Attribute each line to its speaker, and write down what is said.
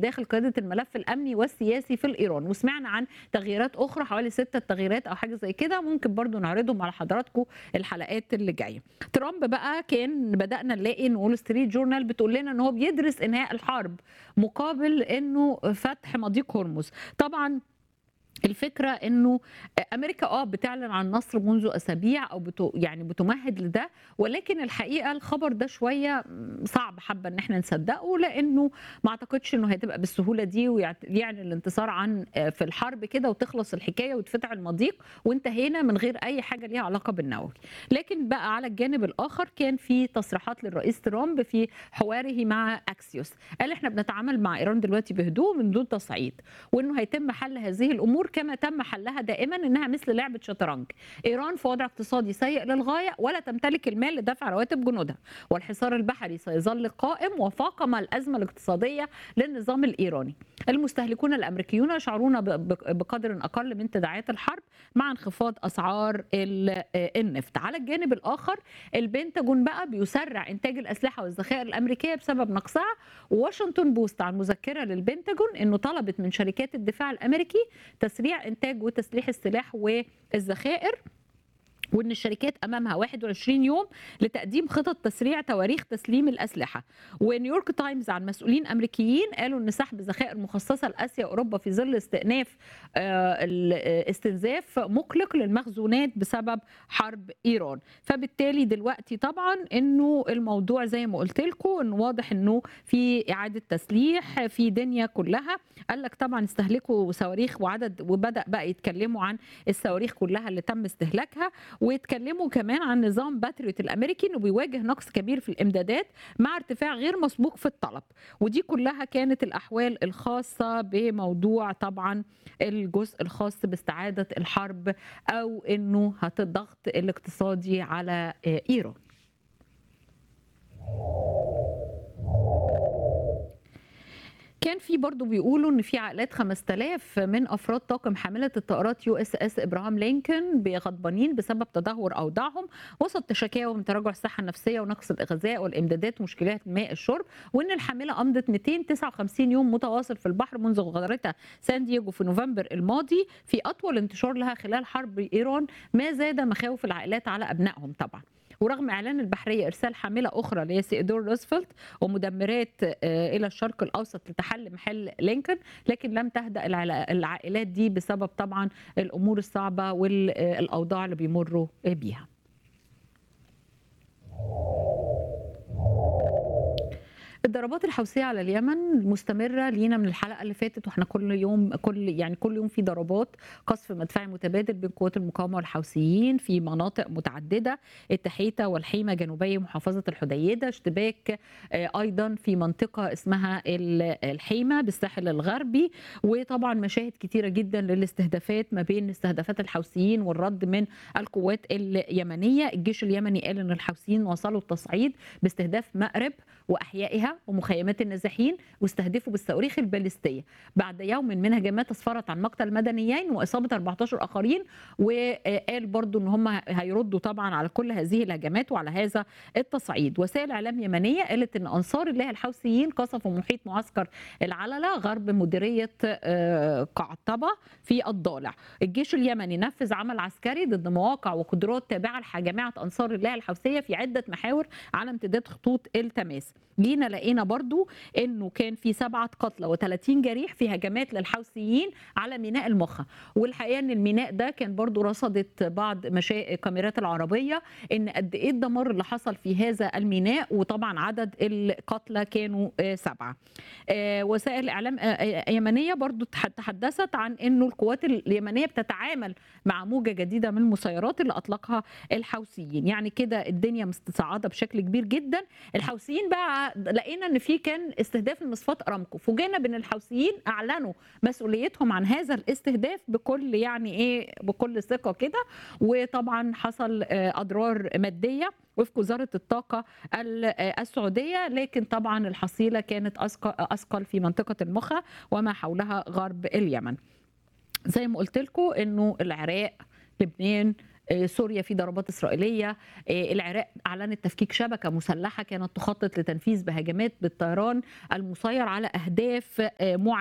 Speaker 1: داخل قياده الملف الامني والسياسي في الايران وسمعنا عن تغييرات اخرى حوالي ستة تغييرات او حاجه زي كده ممكن برضو نعرضهم على حضراتكم الحلقات اللي جايه ترامب بقى كان بدانا نلاقي ان وول ستريت جورنال بتقول لنا ان هو بيدرس انهاء الحرب مقابل انه فتح مضيق هرمز طبعا الفكره انه امريكا اه بتعلن عن النصر منذ اسابيع او بتو يعني بتمهد لده ولكن الحقيقه الخبر ده شويه صعب حابه ان احنا نصدقه لانه ما اعتقدش انه هتبقى بالسهوله دي ويعني الانتصار عن في الحرب كده وتخلص الحكايه وتفتح المضيق وانتهينا من غير اي حاجه ليها علاقه بالنووي لكن بقى على الجانب الاخر كان في تصريحات للرئيس ترامب في حواره مع اكسيوس قال احنا بنتعامل مع ايران دلوقتي بهدوء من دون تصعيد وانه هيتم حل هذه الامور كما تم حلها دائما انها مثل لعبه شطرنج ايران في وضع اقتصادي سيء للغايه ولا تمتلك المال لدفع رواتب جنودها والحصار البحري سيظل قائم وفاقم الازمه الاقتصاديه للنظام الايراني المستهلكون الامريكيون يشعرون بقدر اقل من تداعيات الحرب مع انخفاض اسعار النفط على الجانب الاخر البنتاجون بقى بيسرع انتاج الاسلحه والذخائر الامريكيه بسبب نقصها واشنطن بوست عن مذكره للبنتاجون انه طلبت من شركات الدفاع الامريكي تسريع انتاج وتسليح السلاح والذخائر وان الشركات امامها 21 يوم لتقديم خطط تسريع تواريخ تسليم الاسلحه ونيويورك تايمز عن مسؤولين امريكيين قالوا ان سحب ذخائر مخصصه لاسيا واوروبا في ظل استئناف الاستنزاف مقلق للمخزونات بسبب حرب ايران فبالتالي دلوقتي طبعا انه الموضوع زي ما قلت لكم انه واضح انه في اعاده تسليح في دنيا كلها قال لك طبعا استهلكوا صواريخ وعدد وبدا بقى يتكلموا عن الصواريخ كلها اللي تم استهلاكها ويتكلموا كمان عن نظام باتريوت الامريكي انه بيواجه نقص كبير في الامدادات مع ارتفاع غير مسبوق في الطلب ودي كلها كانت الاحوال الخاصه بموضوع طبعا الجزء الخاص باستعاده الحرب او انه الضغط الاقتصادي على ايران كان في برضه بيقولوا ان في عائلات 5000 من افراد طاقم حامله الطائرات يو اس اس ابراهام لينكولن غضبانين بسبب تدهور اوضاعهم وسط شكاوى من تراجع الصحه النفسيه ونقص الغذاء والامدادات ومشكلات ماء الشرب وان الحامله امضت 259 يوم متواصل في البحر منذ غادرتها سان دييغو في نوفمبر الماضي في اطول انتشار لها خلال حرب ايران ما زاد مخاوف العائلات على ابنائهم طبعا ورغم اعلان البحريه ارسال حامله اخرى اللي هي سيدور روزفلت ومدمرات الى الشرق الاوسط لتحل محل لينكولن لكن لم تهدا العائلات دي بسبب طبعا الامور الصعبه والاوضاع اللي بيمروا بيها الضربات الحوثيه على اليمن مستمره لينا من الحلقه اللي فاتت واحنا كل يوم كل يعني كل يوم في ضربات قصف مدفعي متبادل بين قوات المقاومه والحوثيين في مناطق متعدده التحيته والحيمه جنوبي محافظه الحديده اشتباك ايضا في منطقه اسمها الحيمه بالساحل الغربي وطبعا مشاهد كتيره جدا للاستهدافات ما بين استهدافات الحوثيين والرد من القوات اليمنيه الجيش اليمني قال ان الحوثيين وصلوا التصعيد باستهداف مأرب واحيائها ومخيمات النازحين واستهدفوا بالصواريخ البالستيه بعد يوم من هجمات اسفرت عن مقتل مدنيين واصابه 14 اخرين وقال برضو ان هم هيردوا طبعا على كل هذه الهجمات وعلى هذا التصعيد وسائل اعلام يمنيه قالت ان انصار الله الحوثيين قصفوا محيط معسكر العلله غرب مديريه قعطبه في الضالع الجيش اليمني نفذ عمل عسكري ضد مواقع وقدرات تابعه لجماعه انصار الله الحوثيه في عده محاور على امتداد خطوط التماس جينا لقينا برضو انه كان في سبعه قتلى و30 جريح في هجمات للحوثيين على ميناء المخا والحقيقه ان الميناء ده كان برضو رصدت بعض مشا... كاميرات العربيه ان قد ايه الدمار اللي حصل في هذا الميناء وطبعا عدد القتلى كانوا سبعه وسائل اعلام يمنيه برضو تحدثت عن انه القوات اليمنيه بتتعامل مع موجه جديده من المسيرات اللي اطلقها الحوثيين يعني كده الدنيا مستصعده بشكل كبير جدا الحوثيين بقى لقينا ان في كان استهداف لمصفات ارامكو فوجئنا بان الحوثيين اعلنوا مسؤوليتهم عن هذا الاستهداف بكل يعني ايه بكل ثقه كده وطبعا حصل اضرار ماديه وفق وزاره الطاقه السعوديه لكن طبعا الحصيله كانت اثقل في منطقه المخا وما حولها غرب اليمن زي ما قلت لكم انه العراق لبنان سوريا في ضربات إسرائيلية العراق أعلنت تفكيك شبكة مسلحة كانت تخطط لتنفيذ بهجمات بالطيران المسير على أهداف معينة